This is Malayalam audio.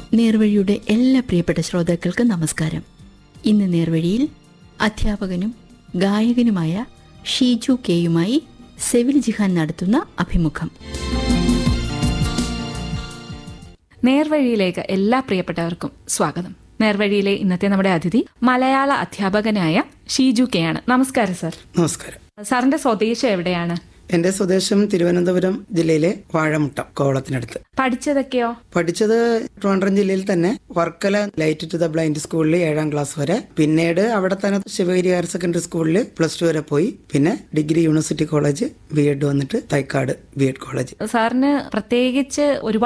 നേർവഴിയുടെ എല്ലാ പ്രിയപ്പെട്ട ശ്രോതാക്കൾക്കും നമസ്കാരം ഇന്ന് നേർവഴിയിൽ അധ്യാപകനും ഗായകനുമായ ഷീജു കെയുമായി സെവിൽ ജിഹാൻ നടത്തുന്ന അഭിമുഖം നേർവഴിയിലേക്ക് എല്ലാ പ്രിയപ്പെട്ടവർക്കും സ്വാഗതം നേർവഴിയിലെ ഇന്നത്തെ നമ്മുടെ അതിഥി മലയാള അധ്യാപകനായ ഷീജു കെ ആണ് നമസ്കാരം സർ നമസ്കാരം സാറിന്റെ സ്വദേശം എവിടെയാണ് എന്റെ സ്വദേശം തിരുവനന്തപുരം ജില്ലയിലെ വാഴമുട്ടം കോവളത്തിനടുത്ത് പഠിച്ചതൊക്കെയോ പഠിച്ചത് ട്രിവാൻഡ്രം ജില്ലയിൽ തന്നെ Varkala light to the blind സ്കൂളിൽ ഏഴാം ക്ലാസ് വരെ പിന്നീട് അവിടെ തന്നെ ശിവഗിരി ഹയർ സെക്കൻഡറി സ്കൂളിൽ പ്ലസ് ടു വരെ പോയി പിന്നെ degree university college B Ed വന്നിട്ട് തൈക്കാട് ബി എഡ് കോളേജ് സാറിന് പ്രത്യേകിച്ച് ഒരുപാട്